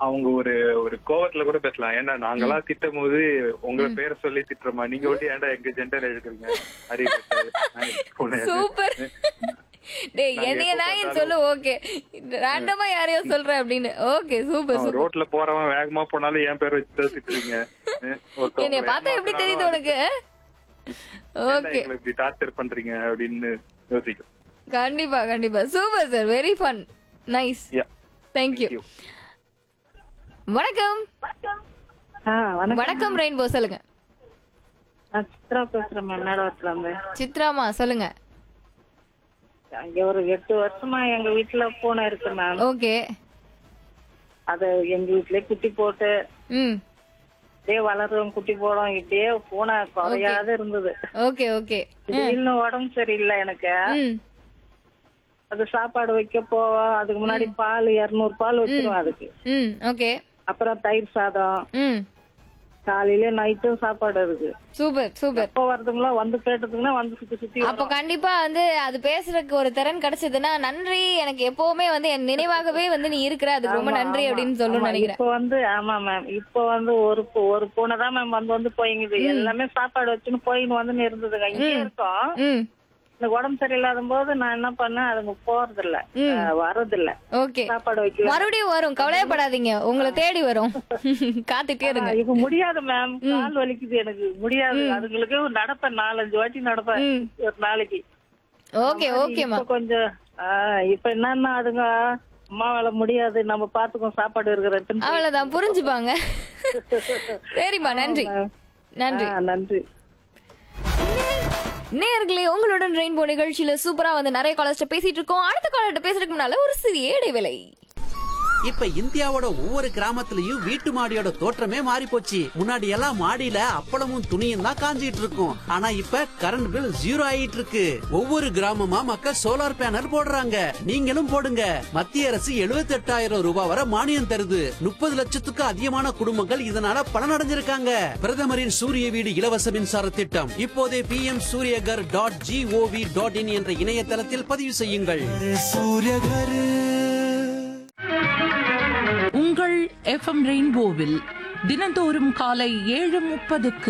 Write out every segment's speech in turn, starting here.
அவங்க ஒரு ஒரு கோவத்துல கூட பேசலாம் ஏன்னா நாங்கெல்லாம் திட்டும் போது உங்களை பேரை சொல்லி திட்டுறோமா நீங்க வந்து ஏன்டா எங்க ஜெண்டர் எழுதுறீங்க அறிவு சூப்பர் டேய் நாங்க என்னைய எப்ப நான் பார்த்தாலும் சொல்லு ஓகே ரேண்டமா யாரையோ சொல்ற அப்படின்னு ஓகே சூப்பர் அவன் சூப்பர் ரோட்ல போறவன் வேகமா போனாலும் என் பேர் வச்சு தான் திட்டுறீங்க அஹ் ஒருத்தவங்க என்னைய பார்த்தா வேகமா எப்படி போனாலும் தெரியுது உனக்கு ஏன்டா ஓகே எங்களை இப்படி டார்ச்சர் பண்றீங்க அப்படின்னு யோசிக்கும் கண்டிப்பா கண்டிப்பா super sir very fun nice Yeah. Thank you Thank you. வணக்கம் ஆ வணக்கம் வணக்கம் ரெயின்போ சொல்லுங்க நான் சித்ரா பேசுறேன் மேம் மேடவரத்துல இருந்து சித்ராமா சொல்லுங்க அங்க ஒரு எட்டு வருஷமா எங்க வீட்டுல பூனை இருக்கு மேம் ஓகே அது எங்க வீட்லயே குட்டி போட்டு ம் அப்படியே வளரும் குட்டி போடும் இப்படியே பூனை குறையாத இருந்தது ஓகே ஓகே திடீர்னு உடம்பு சரியில்லை எனக்கு ம் அது சாப்பாடு வைக்க போவோம் அதுக்கு முன்னாடி பால் இருநூறு பால் வச்சிருவோம் அதுக்கு ம் ஓகே அப்புறம் தயிர் சாதம் ம் காலையில நைட்டும் சாப்பாடு இருக்கு சூப்பர் சூப்பர் எப்போ வருதுங்களோ வந்து கேட்டதுங்கன்னா வந்து சுத்தி சுத்தி அப்போ கண்டிப்பா வந்து அது பேசுறதுக்கு ஒரு திறன் கிடைச்சதுன்னா நன்றி எனக்கு எப்பவுமே வந்து என் நினைவாகவே வந்து நீ இருக்கிற அதுக்கு ரொம்ப நன்றி அப்படின்னு சொல்லணும்னு நினைக்கிறேன் இப்போ வந்து ஆமா மேம் இப்போ வந்து ஒரு பூ- ஒரு பூனை தான் மேம் வந்து வந்து போயிங்குது எல்லாமே சாப்பாடு வச்சுன்னு போயின்னு வந்து இருந்ததுங்க இங்கே இருக்கோம் ம் இந்த உடம்பு சரியில்லாத போது நான் என்ன பண்ணேன் அதுங்க போறது இல்ல வர்றது இல்ல ஓகே சாப்பாடு வைக்க மறுபடியும் வரும் கவலையப்படாதீங்க உங்களை தேடி வரும் காத்துட்டே இருங்க இப்ப முடியாது மேம் கால் வலிக்குது எனக்கு முடியாது அதுங்களுக்கு நடப்பேன் நாலஞ்சு வாட்டி நடப்பேன் ம். ஒரு நாளைக்கு ஓகே ஓகேமா இப்ப கொஞ்சம் ஆஹ், இப்ப என்னன்னா அதுங்க அம்மாவால முடியாது நம்ம பாத்துக்கோ சாப்பாடு இருக்கிற அவ்வளவுதான் புரிஞ்சுப்பாங்க சரிம்மா நன்றி நன்றி நன்றி நேர்களே உங்களுடன் ரெயின்போ நிகழ்ச்சியில சூப்பரா வந்து நிறைய காலர்ஸ்ட பேசிட்டு இருக்கோம் அடுத்த காலர்ட்ட பேசுறதுக்கு முன்னால ஒரு சிறிய இடைவேளை இப்ப இந்தியாவோட ஒவ்வொரு கிராமத்துலயும் வீட்டு மாடியோட தோற்றமே மாறி போச்சு முன்னாடி எல்லாம் மாடியில அப்பளமும் துணியும் தான் காஞ்சிட்டு இருக்கும் ஆனா இப்ப கரண்ட் பில் ஜீரோ ஆயிட்டு இருக்கு ஒவ்வொரு கிராமமா மக்கள் சோலார் பேனல் போடுறாங்க நீங்களும் போடுங்க மத்திய அரசு 78000 ரூபாய் வரை மானியம் தருது முப்பது லட்சத்துக்கு அதிகமான குடும்பங்கள் இதனால பலனடைஞ்சிருக்காங்க பிரதமரின் சூரிய வீடு இலவச மின்சார திட்டம் இப்போதே P M Suryaghar dot gov dot in என்ற இணையதளத்தில் பதிவு செய்யுங்கள் உங்கள் எஃப்எம் ரெயின்போவில் தினந்தோறும் காலை ஏழு முப்பதுக்கு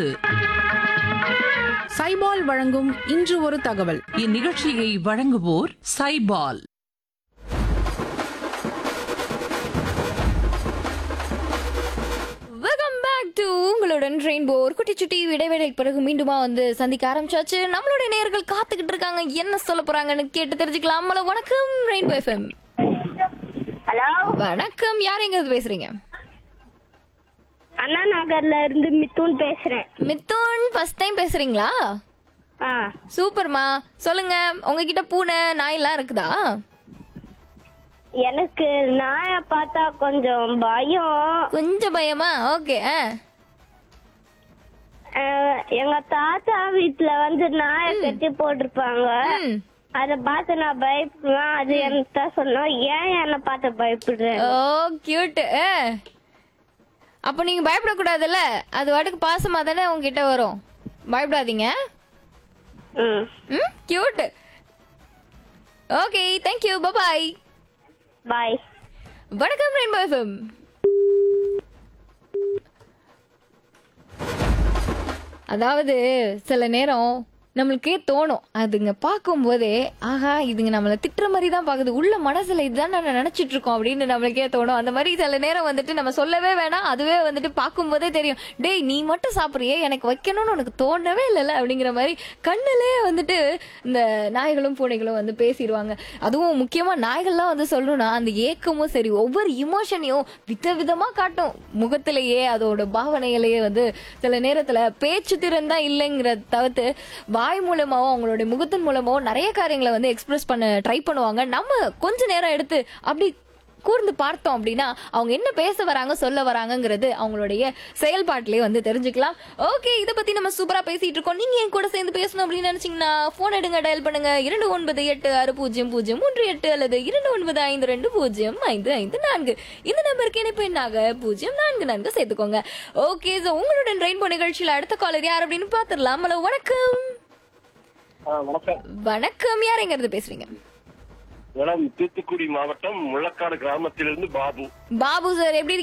சைபால் வழங்கும் இன்று ஒரு தகவல் இந்நிகழ்ச்சியை வழங்குவோர் சைபால் வெல்கம் பேக் டு உங்களுடன் ரெயின்போ ஒரு குட்டி சுட்டி இடைவேளைக்கு பிறகு மீண்டுமா வந்து சந்திக்க ஆரம்பிச்சாச்சு நம்மளுடைய நேயர்கள் காத்துக்கிட்டு இருக்காங்க என்ன சொல்ல போறாங்கன்னு கேட்டு தெரிஞ்சுக்கலாம் ஹலோ வணக்கம் ரெயின்போ எஃப்எம் ஹலோ வணக்கம் யார் எங்க இருந்து பேசுறீங்க அண்ணா நகர்ல இருந்து மித்துன் பேசுறேன் மித்துன் ஃபர்ஸ்ட் டைம் பேசுறீங்களா ஆ சூப்பர்மா சொல்லுங்க உங்ககிட்ட பூனை நாயெல்லாம் இருக்குதா எனக்கு நாய பார்த்தா கொஞ்சம் பயம் கொஞ்சம் பயமா ஓகே அஹ், எங்க தாத்தா வீட்டுல வந்து நாய கட்டி போட்டிருப்பாங்க ம் அத பார்த்து நான் பயப்படுவேன் அது எனக்கு தான் சொன்னோம் ஏன் என்ன பார்த்து பயப்படுறேன் ஓ கியூட் அப்போ நீங்க பயப்படக்கூடாதுல்ல அது வாட்டுக்கு பாசமா தானே உங்ககிட்ட வரும் பயப்படாதீங்க ம் ம் கியூட் ஓகே தேங்க்யூ பபாய் பாய் வணக்கம் ரெயின்போ எஃப்எம் அதாவது சில நேரம் நம்மளுக்கே தோணும் அதுங்க பார்க்கும்போதே ஆஹா இதுங்க நம்மளை திட்டுற மாதிரி தான் பார்க்குது உள்ள மனசுல இதுதான் நான் நினைச்சிட்டு இருக்கோம் அப்படின்னு நம்மளுக்கே தோணும் அந்த மாதிரி சில நேரம் வந்துட்டு நம்ம சொல்லவே வேணாம் அதுவே வந்துட்டு பார்க்கும்போதே தெரியும் டேய் நீ மட்டும் சாப்பிட்றியே எனக்கு வைக்கணும்னு உனக்கு தோணவே இல்லைல்ல அப்படிங்கிற மாதிரி கண்ணிலே வந்துட்டு இந்த நாய்களும் பூனைகளும் வந்து பேசிடுவாங்க அதுவும் முக்கியமா நாய்கள்லாம் வந்து சொல்லணும்னா அந்த ஏக்கமும் சரி ஒவ்வொரு இமோஷனையும் விதவிதமா காட்டும் முகத்திலேயே அதோட பாவனையிலேயே வந்து சில நேரத்துல பேச்சு திறன் தான் இல்லைங்கிற தவிர்த்து வாய் மூலமாவோ அவங்களுடைய முகத்தின் மூலமாவோ நிறைய காரியங்களை வந்து எக்ஸ்பிரஸ் பண்ண ட்ரை பண்ணுவாங்க நம்ம கொஞ்ச நேரம் எடுத்து அப்படி கூர்ந்து பார்த்தோம் அப்படின்னா அவங்க என்ன பேச வராங்க சொல்ல வராங்கங்கிறது அவங்களுடைய செயல்பாட்டிலே வந்து தெரிஞ்சுக்கலாம் ஓகே இதை பத்தி நம்ம சூப்பரா பேசிட்டு இருக்கோம் நீங்க என் கூட சேர்ந்து பேசணும் அப்படின்னு நினைச்சீங்கன்னா போன் எடுங்க டயல் பண்ணுங்க இரண்டு ஒன்பது எட்டு ஆறு பூஜ்ஜியம் பூஜ்ஜியம் மூன்று எட்டு அல்லது இரண்டு ஒன்பது ஐந்து ரெண்டு பூஜ்ஜியம் ஐந்து ஐந்து நான்கு இந்த நம்பருக்கு இணைப்பு எண்ணாக பூஜ்ஜியம் நான்கு நான்கு சேர்த்துக்கோங்க ஓகே ஸோ உங்களுடன் ரெயின்போ நிகழ்ச்சியில் அடுத்த காலர் யார் அப்படின்னு பார்த்துடலாம் ஹலோ வணக்கம் வணக்கம் வணக்கம் யார் எங்க இருந்து பேசுறீங்க மேடம் தூத்துக்குடி மாவட்டம் முள்ளக்காடு கிராமத்திலிருந்து பாபு பாபு சார் எப்படி